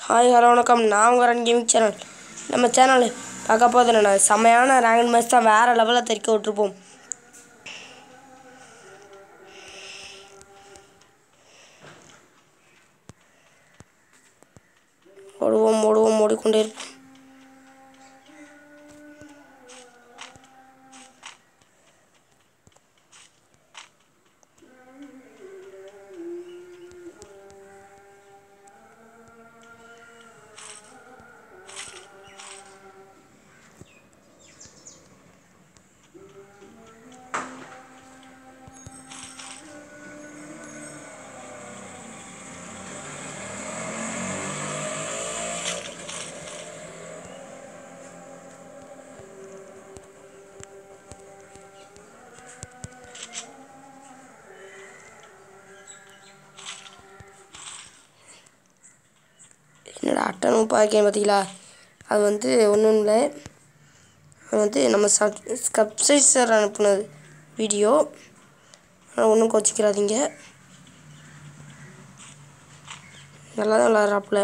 Hi hello வணக்கம் நான் உங்கள் ரன் கேமிங் சேனல் நம்ம சேனல் பார்க்க போது என்ன செமையான ரேங்கன் மேட்ச் தான் வேறு லெவலில் தெறிக்க விட்ருப்போம் ஓடுவோம் ஓடுவோம் ஓடிக்கொண்டே இருப்போம் என்னடா அட்டை நூப்பாக இருக்கேன் பார்த்தீங்களா அது வந்து ஒன்றும் இல்லை அது வந்து நம்ம சப் சப்ஸ்கிரைசர் அனுப்புனது வீடியோ ஆனால் ஒன்றும் கோச்சிக்கிறாதீங்க நல்லா தான் விளாட்றாப்புல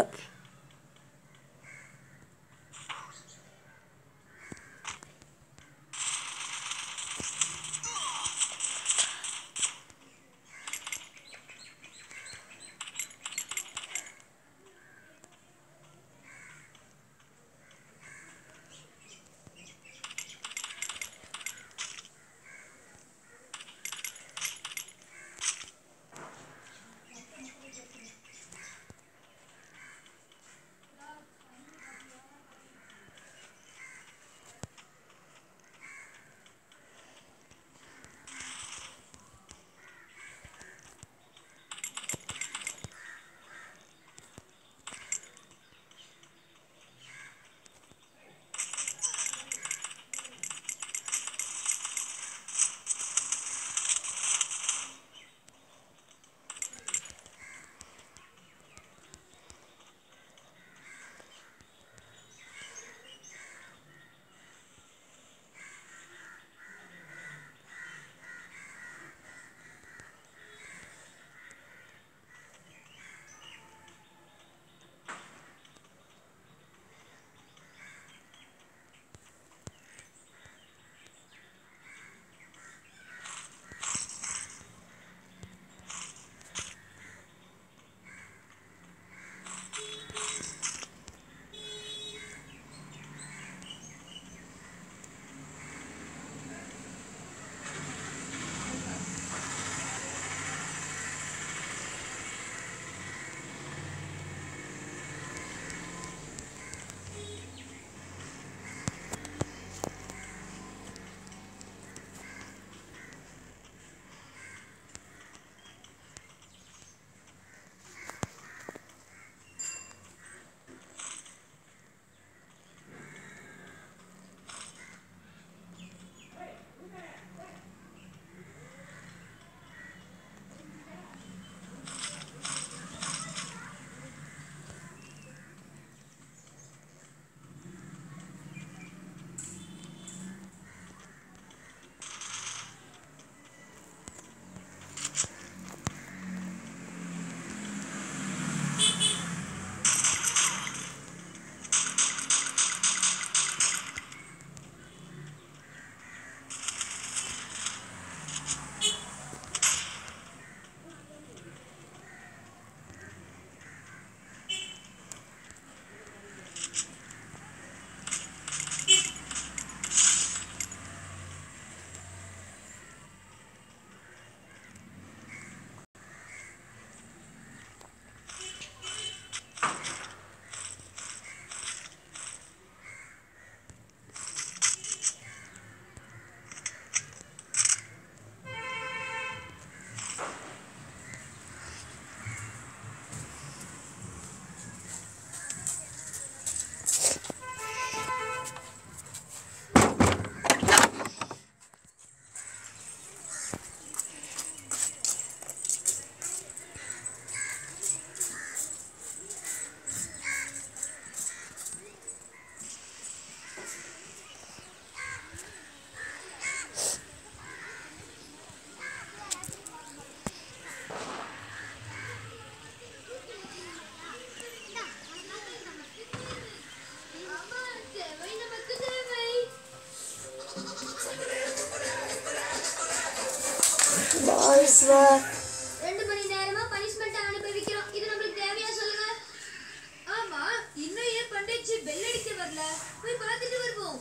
சார் ரெண்டு மணி நேரமா பனிஷ்மெண்ட் அனுபவிக்கிறோம் இது நம்மளுக்கு தேவையா சொல்லுங்க ஆமா இன்னும் ஏன் பண்டிட்ஜி பெல் அடிக்க வரல போய் பார்த்துட்டு வருவோம்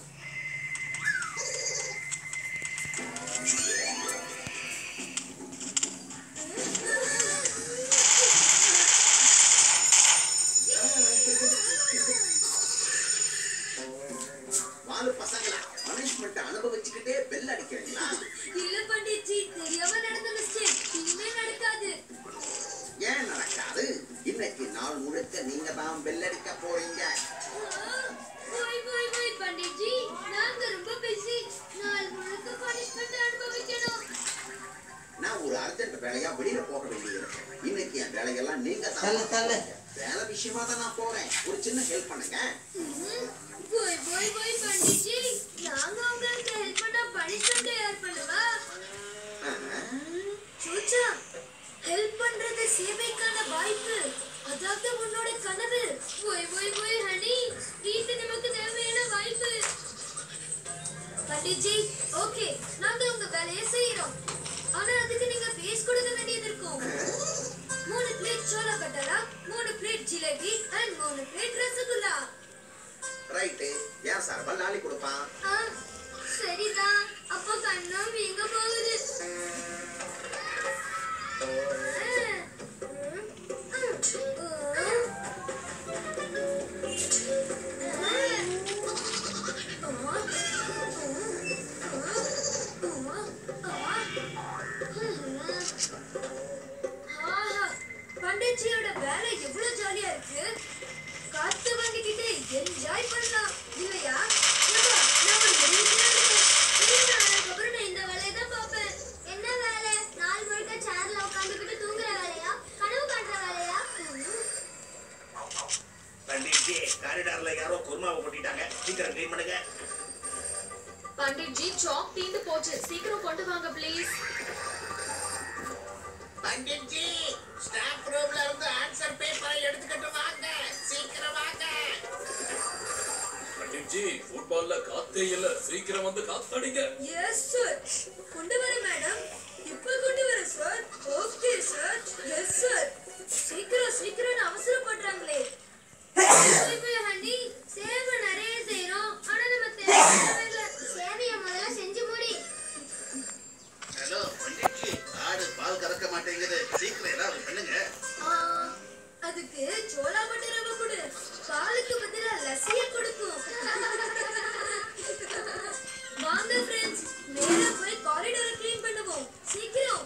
வாலு பசங்களா பனிஷ்மெண்ட் அனுபவிச்சுக்கிட்டே பெல் அடிக்கிறீங்களா இல்ல பண்டிட்ஜி தெரியாம நடந்த மிஸ்டேக் இனிமே நடக்காது ஏன் நடக்காது இன்னைக்கு நாள் முழுக்க நீங்க தான் பெல் அடிக்க போறீங்க போய் போய் போய் பண்டிட்ஜி நாங்க ரொம்ப பிஸி நாள் முழுக்க பனிஷ்மெண்ட் அனுபவிக்கணும் நான் ஒரு அர்ஜென்ட் வேலையா வெளியில போக வேண்டியிருக்கு இன்னைக்கு என் வேலையெல்லாம் நீங்க தான் தள்ளு, தள்ளு. வேலை விஷயமா தான் நான் போறேன் ஒரு சின்ன ஹெல்ப் பண்ணுங்க ம்ம். போய் போய் போய் பண்டிட்ஜி நாங்க உங்களுக்கு ஹெல்ப் பண்ணா பனிஷ்மெண்ட் யார் பண்ணுவா சூச்சா ஹெல்ப் பண்றது சேவைக்கான வாய்ப்பு அதாவது உன்னோட கனவு போய் போய் போய் ஹனி இது நமக்கு தேவையான வாய்ப்பு பண்டிட்ஜி ஓகே நாங்க உங்க வேலையை செய்யறோம் ஆனா அதுக்கு நீங்க ஃபீஸ் கொடுக்க வேண்டியது இருக்கும் மூணு பிளேட் சோளா பட்டரா மூணு பிளேட் ஜிலேபி அண்ட் மூணு பிளேட் ரசகுல்லா ரைட்டு ஏன் சார் பல்லாளி கொடுப்பான் ஆ, சரிதான் அப்போ கண்ணம் வீங்க போகுது பண்டிச்சியோட வேலை எவ்வளவு ஜாலியா இருக்கு காத்து வாங்கிக்கிட்டு என்ஜாய் பண்ணலாம் இல்லையா ஏம்மா, நான் ஒரு முடிவுக்கு இருக்கேன். இருங்க, அதுக்கப்புறம் நான் இந்த வேலையை தான் பார்ப்பேன். என்ன வேலை? நாள் முழுக்க சேர்ல உட்கார்ந்துகிட்டு தூங்குற வேலையா? கனவு காண்ற வேலையா? பண்டிட்ஜி காரிடார்ல யாரோ குருமாவை கொட்டிட்டாங்க சீக்கிரம் க்ளீன் பண்ணுங்க பண்டிட் ஜி சாக் தீந்து போச்சு சீக்கிரம் கொண்டு வாங்க ப்ளீஸ் பண்டிட்ஜி ஸ்டாஃப் ரூம்ல இருந்து ஆன்சர் பேப்பரை எடுத்துக்கிட்டு வாங்க சீக்கிரம் வாங்க பண்டிட்ஜி ஃபுட்பால்ல காத்தே இல்ல சீக்கிரம் வந்து காத்தடிங்க Yes, sir. கொண்டு வரேன், madam. இப்ப கொண்டு வரேன், sir. Okay, sir. Yes, sir. சீக்கிரம் சீக்கிரம் அவசரப்படுறாங்களே போய் போய் ஹனி, சேவை நிறைய செய்றோம். ஆனா நம்ம தேவையில்லை. சேவையை முதல்ல செஞ்சு முடி. ஹலோ பண்டிட்ஜி ஆடு பால் கறக்க மாட்டேங்குது சீக்கிரம் ஏதாவது பண்ணுங்க ஆ, அதுக்கு சோளா பட்டரவை கொடு பாலுக்கு பதிலா லஸ்ஸிய கொடுக்கும் வாங்க ஃப்ரெண்ட்ஸ் நேரா போய் காரிடாரை க்ளீன் பண்ணுவோம் சீக்கிரம்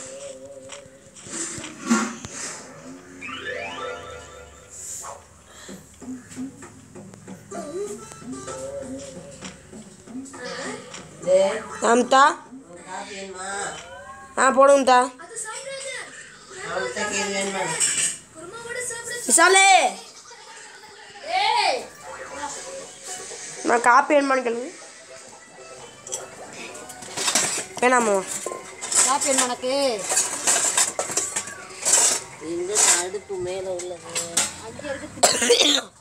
டேய், ஆம்தா உனக்கு காப்பி வேணுமா? ஆ போடுங்கத்தா அது சாப்பிடாத அவள்கிட்ட கேளு வேணுமா? குருமாவோட சாப்பிட விசாலே நான் காப்பி வேணுமான்னு கேளு வேணாமா காப்பி வேணுமா உனக்கு எங்க அடுப்பு மேல உள்ளது அங்கே இருக்கு